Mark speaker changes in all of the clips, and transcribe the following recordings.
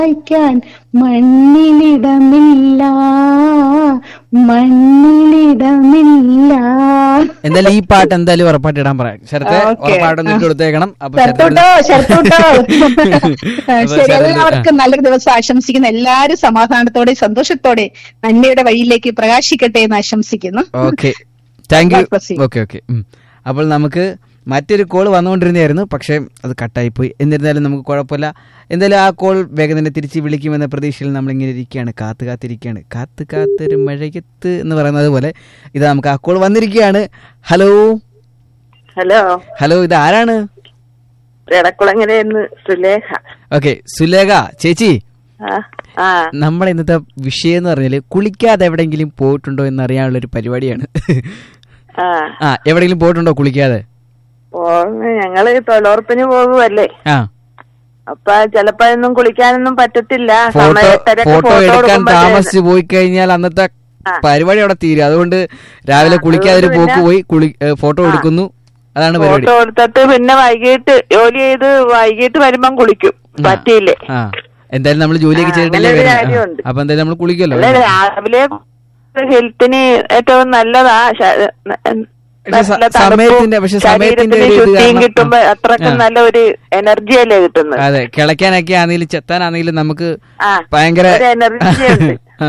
Speaker 1: വായിക്കാൻ മണ്ണിലിടമില്ല മണ്ണിലിടമില്ല
Speaker 2: എന്തായാലും ഈ പാട്ട് എന്തായാലും ഉറപ്പായിട്ട് ഇടാൻ പറയാം ശരത്തെ
Speaker 1: ഓക്കേ.
Speaker 2: ഉറപ്പായിട്ടും ഇട്ട് കൊടുത്തേക്കണം അപ്പൊ
Speaker 1: ശരത്തൂട്ടോ ശരത്തൂട്ടോ
Speaker 2: അപ്പൊ
Speaker 1: ശരി
Speaker 2: ശരത്ത്
Speaker 1: എല്ലാവർക്കും നല്ലൊരു ദിവസം ആശംസിക്കുന്നു എല്ലാവരും സമാധാനത്തോടെ സന്തോഷത്തോടെ നന്മയുടെ വഴിയിലേക്ക് പ്രകാശിക്കട്ടെ എന്ന് ആശംസിക്കുന്നു
Speaker 2: okay thank you
Speaker 1: Proceed.
Speaker 2: Okay okay അപ്പോൾ നമുക്ക് മറ്റൊരു കോൾ വന്നുകൊണ്ടിരുന്നതായിരുന്നു പക്ഷേ അത് കട്ടായിപ്പോയി എന്നിരുന്നാലും നമുക്ക് കുഴപ്പമില്ല എന്തായാലും ആ കോൾ വേഗം തന്നെ തിരിച്ച് വിളിക്കുമെന്ന പ്രതീക്ഷയിൽ നമ്മളിങ്ങനെ ഇരിക്കുകയാണ് കാത്ത് കാത്തിരിക്കുകയാണ് കാത്ത് കാത്തൊരു മഴയത്ത് എന്ന് പറയുന്നത് പോലെ ഇത് നമുക്ക് ആ കോൾ വന്നിരിക്കുകയാണ് ഹലോ
Speaker 3: ഹലോ
Speaker 2: ഹലോ ഇത് ആരാണ്
Speaker 3: എടക്കുളങ്ങരയെന്ന് സുലേഖ
Speaker 2: ഓക്കെ സുലേഖ ചേച്ചി
Speaker 3: ആ ആ
Speaker 2: നമ്മുടെ ഇന്നത്തെ വിഷയം എന്ന് പറഞ്ഞാൽ കുളിക്കാതെ എവിടെയെങ്കിലും പോയിട്ടുണ്ടോ എന്ന് അറിയാനുള്ള ഒരു പരിപാടിയാണ്
Speaker 3: ആ
Speaker 2: ആ എവിടെയെങ്കിലും പോയിട്ടുണ്ടോ കുളിക്കാതെ
Speaker 3: പോന്ന് ഞങ്ങള് തൊഴിലുറപ്പിന് പോകുമല്ലേ
Speaker 2: ആ
Speaker 3: അപ്പൊ ചിലപ്പോ ഒന്നും കുളിക്കാനൊന്നും പറ്റത്തില്ല
Speaker 2: ഫോട്ടോ
Speaker 3: സമയം എട്ടരക്ക്
Speaker 2: ഫോട്ടോ എടുക്കാൻ
Speaker 3: കൊടുക്കുമ്പോഴത്തേന്.
Speaker 2: താമസിച്ച് പോയി കഴിഞ്ഞാൽ അന്നത്തെ
Speaker 3: ആ.
Speaker 2: പരിപാടി അവിടെ തീരും അതുകൊണ്ട് രാവിലെ
Speaker 3: ആ,
Speaker 2: കുളിക്കാതെ ഒരു
Speaker 3: അതുകൊണ്ട്
Speaker 2: പോക്ക് പോയി കുളി ഏ, ഫോട്ടോ എടുക്കുന്നു അതാണ് പരിപാടി
Speaker 3: ഫോട്ടോ എടുത്തിട്ട് പിന്നെ വൈകിട്ട് ജോലി ചെയ്ത് വൈകിട്ട് വരുമ്പം കുളിക്കും പറ്റിയില്ലേ
Speaker 2: ആ എന്തായാലും നമ്മൾ ജോലിയൊക്കെ
Speaker 3: ആ,
Speaker 2: ചെയ്തിട്ടല്ലേ
Speaker 3: അങ്ങനെ ഒരു
Speaker 2: വരുന്നത്. ആ,
Speaker 3: കാര്യമുണ്ട്.
Speaker 2: അപ്പൊ എന്തായാലും നമ്മൾ കുളിക്കുമല്ലോ
Speaker 3: അല്ല രാവിലെ ഹെൽത്തിന് ഏറ്റവും നല്ലതാ ശ-
Speaker 2: പക്ഷെ സ-
Speaker 3: നല്ല തണുപ്പും
Speaker 2: സമയത്തിന്റെ- പക്ഷെ സമയത്തിന്റെ
Speaker 3: ശരീരത്തിന്
Speaker 2: ഒരു ഇത്
Speaker 3: ശുദ്ധിയും
Speaker 2: കാരണം-
Speaker 3: കിട്ടുമ്പോ അത്രക്കും
Speaker 2: ആ.
Speaker 3: നല്ല ഒരു എനർജി അല്ലേ കിട്ടുന്നത്
Speaker 2: അതെ കിളയ്ക്കാനൊക്കെ ആണെങ്കിലും ചെത്താനാണെങ്കിലും നമുക്ക്
Speaker 3: ആ
Speaker 2: ഭയങ്കര
Speaker 3: ഒരു എനർജി ഉണ്ട്
Speaker 2: ആ.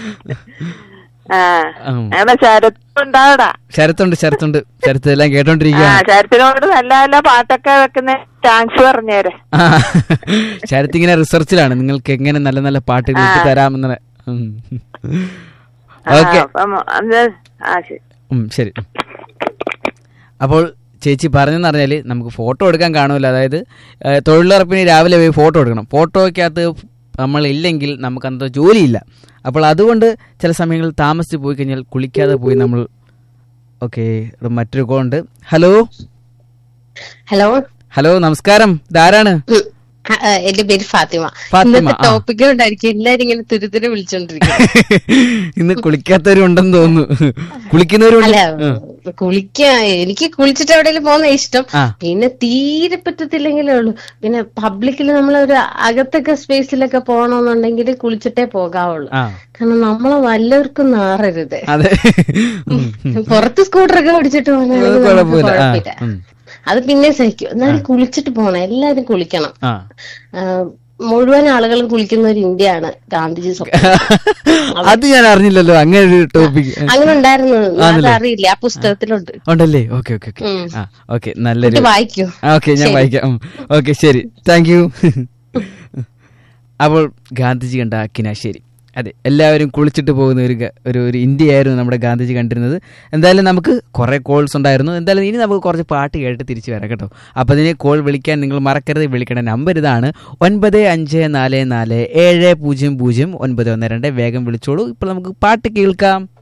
Speaker 3: ആ
Speaker 2: ഉം.
Speaker 3: അങ്ങനെ ശരത്തുണ്ടാവടാ
Speaker 2: ശരത്തുണ്ട് ശരത്തുണ്ട് ശരത്ത് എല്ലാം
Speaker 3: ആ
Speaker 2: കേട്ടോണ്ടിരിക്കുകയാണ്
Speaker 3: ശരത്തിനോട് നല്ല നല്ല പാട്ടൊക്കെ വെക്കുന്ന താങ്ക്സ് പറഞ്ഞേരെ
Speaker 2: ആ. ശരത്ത് ഇങ്ങനെ റിസർച്ചിലാണ് നിങ്ങൾക്ക് എങ്ങനെ നല്ല നല്ല പാട്ടുകൾ ഇട്ട് തരാമെന്ന് ഉം.
Speaker 3: ആ,
Speaker 2: ഓക്കെ
Speaker 3: അപ്പം അത് ആ ശരി
Speaker 2: ഉം, ശരി അപ്പോൾ ചേച്ചി പറഞ്ഞെന്ന് പറഞ്ഞാൽ നമുക്ക് ഫോട്ടോ എടുക്കാൻ കാണുമല്ലോ അതായത് ഏഹ്, തൊഴിലുറപ്പിന് രാവിലെ പോയി ഫോട്ടോ എടുക്കണം ഫോട്ടോയ്ക്കകത്ത് നമ്മൾ ഇല്ലെങ്കിൽ നമുക്ക് അന്നത്തെ ജോലിയില്ല അപ്പോൾ അതുകൊണ്ട് ചില സമയങ്ങളിൽ താമസിച്ച് പോയി കഴിഞ്ഞാൽ കുളിക്കാതെ പോയി നമ്മൾ ഓക്കെ മറ്റൊരു കോൾ ഉണ്ട് ഹലോ
Speaker 4: ഹലോ
Speaker 2: ഹലോ നമസ്കാരം ഇതാരാണ്
Speaker 4: ഉം. ആ, ആ, എന്റെ പേര് ഫാത്തിമ
Speaker 2: ഫാത്തിമ,
Speaker 4: ഇന്നത്തെ
Speaker 2: ആ.
Speaker 4: ടോപ്പിക് ഉണ്ടായിരിക്കും എല്ലാരും ഇങ്ങനെ തുരുതുരെ വിളിച്ചോണ്ടിരിക്കും
Speaker 2: ഇന്ന് കുളിക്കാത്തവരും ഉണ്ടെന്ന് തോന്നുന്നു കുളിക്കുന്നവരും
Speaker 4: അല്ല കുളിക്കാ എനിക്ക് കുളിച്ചിട്ട് എവിടെയെങ്കിലും പോകുന്ന ഇഷ്ടം
Speaker 2: ആ.
Speaker 4: പിന്നെ തീരെ പറ്റത്തില്ലെങ്കിലേ ഉള്ളൂ പിന്നെ പബ്ലിക്കിൽ നമ്മൾ ഒരു അകത്തൊക്കെ സ്പേസിലൊക്കെ പോകണമെന്നുണ്ടെങ്കിൽ കുളിച്ചിട്ടേ പോകാവുള്ളൂ
Speaker 2: ആ
Speaker 4: കാരണം നമ്മളെ വല്ലവർക്കും നാറരുത്
Speaker 2: അതെ ഉം, ഉം.
Speaker 4: പുറത്ത് സ്കൂട്ടറൊക്കെ ഓടിച്ചിട്ട്
Speaker 2: അത്
Speaker 4: പോകണമെങ്കിൽ നമുക്ക്
Speaker 2: കുഴപ്പമില്ല ആ,
Speaker 4: കുഴപ്പമില്ല
Speaker 2: ഉം.
Speaker 4: അത് പിന്നെ സഹിക്കും എന്നാലും കുളിച്ചിട്ട് പോകണം എല്ലാരും കുളിക്കണം
Speaker 2: ആ
Speaker 4: ആ, മുഴുവൻ ആളുകളും കുളിക്കുന്ന ഒരു ഇന്ത്യയാണ് ഗാന്ധിജി സ്വപ്നം
Speaker 2: അത് ഞാൻ അറിഞ്ഞില്ലല്ലോ അങ്ങനെ ഒരു ടോപ്പിക്
Speaker 4: അങ്ങനെ ഉണ്ടായിരുന്നു അത്
Speaker 2: ആണല്ലേ?
Speaker 4: അറിയില്ല ആ പുസ്തകത്തിലുണ്ട്
Speaker 2: ഉണ്ടല്ലേ ഓക്കെ ഓക്കെ ഓക്കെ
Speaker 4: ഉം.
Speaker 2: ആ ഓക്കെ നല്ലൊരു
Speaker 4: കുട്ടി വായിക്കൂ
Speaker 2: ഓക്കെ ഞാൻ
Speaker 4: ശരി.
Speaker 2: വായിക്കാം ഓക്കെ ശരി താങ്ക് യു അപ്പോൾ ഗാന്ധിജി കണ്ട കിനാശ്ശേരി അതെ എല്ലാവരും കുളിച്ചിട്ട് പോകുന്ന ഒരു ഗ- ഒരു ഒരു ഇന്ത്യയായിരുന്നു നമ്മുടെ ഗാന്ധിജി കണ്ടിരുന്നത് എന്തായാലും നമുക്ക് കുറേ കോൾസ് ഉണ്ടായിരുന്നു എന്തായാലും ഇനി നമുക്ക് കുറച്ച് പാട്ട് കേട്ട് തിരിച്ചു വരാം കേട്ടോ അപ്പോൾ അതിന് കോൾ വിളിക്കാൻ നിങ്ങൾ മറക്കരുത് വിളിക്കേണ്ട നമ്പർ ഇതാണ് ഒൻപത് അഞ്ച് നാല് നാല് ഏഴ് പൂജ്യം പൂജ്യം ഒൻപത് ഒന്ന് രണ്ട് വേഗം വിളിച്ചോളൂ ഇപ്പോൾ നമുക്ക് പാട്ട് കേൾക്കാം